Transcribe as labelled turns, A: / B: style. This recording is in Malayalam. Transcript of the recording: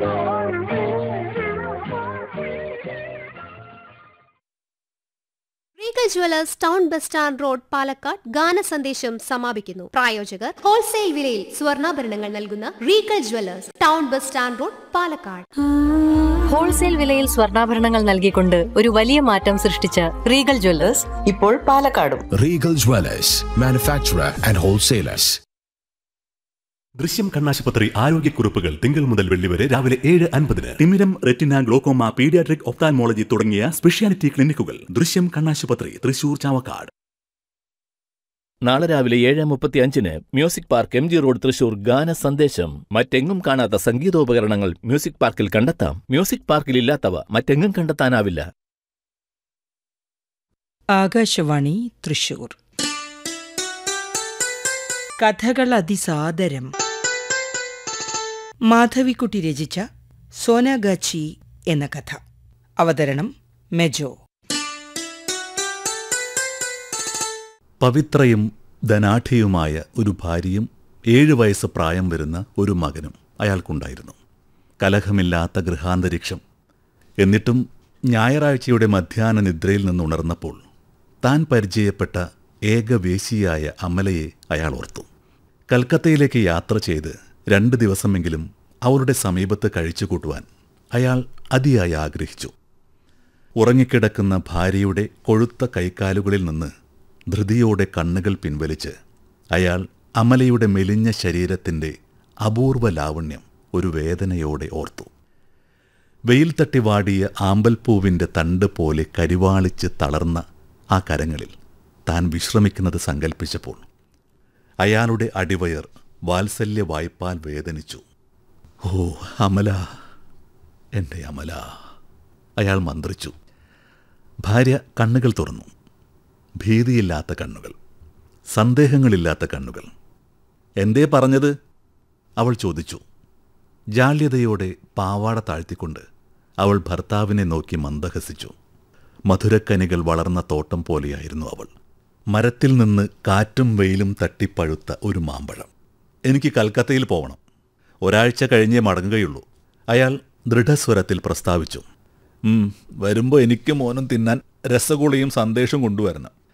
A: Regal jewellers town bus stand road Palakkad ഗാന സന്ദേശം സമാപിക്കുന്നു പ്രായോജകർ ഹോൾസെയിൽ വിലയിൽ സ്വർണ്ണാഭരണങ്ങൾ നൽകുന്ന Regal jewellers town bus stand road Palakkad
B: wholesale വിലയിൽ സ്വർണ്ണാഭരണങ്ങൾ നൽകിക്കൊണ്ട് ഒരു വലിയ മാറ്റം സൃഷ്ടിച്ച റീഗൽ ജ്വല്ലേഴ്സ്
C: ഇപ്പോൾ പാലക്കാടും
D: Regal Dwellers, manufacturer and wholesalers.
E: ദൃശ്യം കണ്ണാശുപത്രി ആരോഗ്യക്കുറിപ്പുകൾ തിങ്കൾ മുതൽ വെള്ളി വരെ രാവിലെ ഏഴ് അൻപതിന് തിമിരം റെറ്റിന ഗ്ലോക്കോമ പീഡിയാട്രിക് ഒപ്താൽമോളജി തുടങ്ങിയ സ്പെഷ്യാലിറ്റി ക്ലിനിക്കുകൾ ദൃശ്യം കണ്ണാശുപത്രി തൃശൂർ ചാവക്കാട്
F: നാളെ രാവിലെ ഏഴ് മുപ്പത്തി അഞ്ചിന് music park M G road Thrissur ഗാന സന്ദേശം മറ്റെങ്ങും കാണാത്ത സംഗീതോപകരണങ്ങൾ മ്യൂസിക് പാർക്കിൽ കണ്ടെത്താം മ്യൂസിക് പാർക്കിൽ ഇല്ലാത്തവ മറ്റെങ്ങും കണ്ടെത്താനാവില്ല
G: ആകാശവാണി തൃശൂർ കഥകൾ അതിസാദരം മാധവിക്കുട്ടി രചിച്ച സോനാഗാച്ചി എന്ന കഥ അവതരണം മെജോ
E: പവിത്രയും ധനാഠ്യയുമായ ഒരു ഭാര്യയും ഏഴ് വയസ്സ് പ്രായം വരുന്ന ഒരു മകനും അയാൾക്കുണ്ടായിരുന്നു കലഹമില്ലാത്ത ഗൃഹാന്തരീക്ഷം എന്നിട്ടും ഞായറാഴ്ചയുടെ മധ്യാഹ്ന നിദ്രയിൽ നിന്നുണർന്നപ്പോൾ താൻ പരിചയപ്പെട്ട ഏകവേശിയായ അമലയെ അയാൾ ഓർത്തു കൽക്കത്തയിലേക്ക് യാത്ര ചെയ്ത് രണ്ട് ദിവസമെങ്കിലും അവളുടെ സമീപത്ത് കഴിച്ചുകൂട്ടുവാൻ അയാൾ അതിയായി ആഗ്രഹിച്ചു ഉറങ്ങിക്കിടക്കുന്ന ഭാര്യയുടെ കൊഴുത്ത കൈക്കാലുകളിൽ നിന്ന് ധൃതിയോടെ കണ്ണുകൾ പിൻവലിച്ച് അയാൾ അമലയുടെ മെലിഞ്ഞ ശരീരത്തിൻ്റെ അപൂർവ ലാവണ്യം ഒരു വേദനയോടെ ഓർത്തു വെയിൽ തട്ടി വാടിയ ആമ്പൽപ്പൂവിൻ്റെ തണ്ട് പോലെ കരിവാളിച്ച് തളർന്ന ആ കരങ്ങളിൽ താൻ വിശ്രമിക്കുന്നത് സങ്കൽപ്പിച്ചപ്പോൾ അയാളുടെ അടിവയർ വാത്സല്യ വായ്പാൽ വേദനിച്ചു ഓ അമല എൻ്റെ അമല അയാൾ മന്ത്രിച്ചു ഭാര്യ കണ്ണുകൾ തുറന്നു ഭീതിയില്ലാത്ത കണ്ണുകൾ സന്ദേഹങ്ങളില്ലാത്ത കണ്ണുകൾ എന്തേ പറഞ്ഞത് അവൾ ചോദിച്ചു ജാള്യതയോടെ പാവാട താഴ്ത്തിക്കൊണ്ട് അവൾ ഭർത്താവിനെ നോക്കി മന്ദഹസിച്ചു മധുരക്കനികൾ വളർന്ന തോട്ടം പോലെയായിരുന്നു അവൾ മരത്തിൽ നിന്ന് കാറ്റും വെയിലും തട്ടിപ്പഴുത്ത ഒരു മാമ്പഴം എനിക്ക് കൽക്കത്തയിൽ പോകണം ഒരാഴ്ച കഴിഞ്ഞേ മടങ്ങുകയുള്ളൂ അയാൾ ദൃഢസ്വരത്തിൽ പ്രസ്താവിച്ചു "ഉം, വരുമ്പോൾ എനിക്ക് മോനും തിന്നാൻ രസഗുളയും സന്ദേശവും കൊണ്ടുവരണം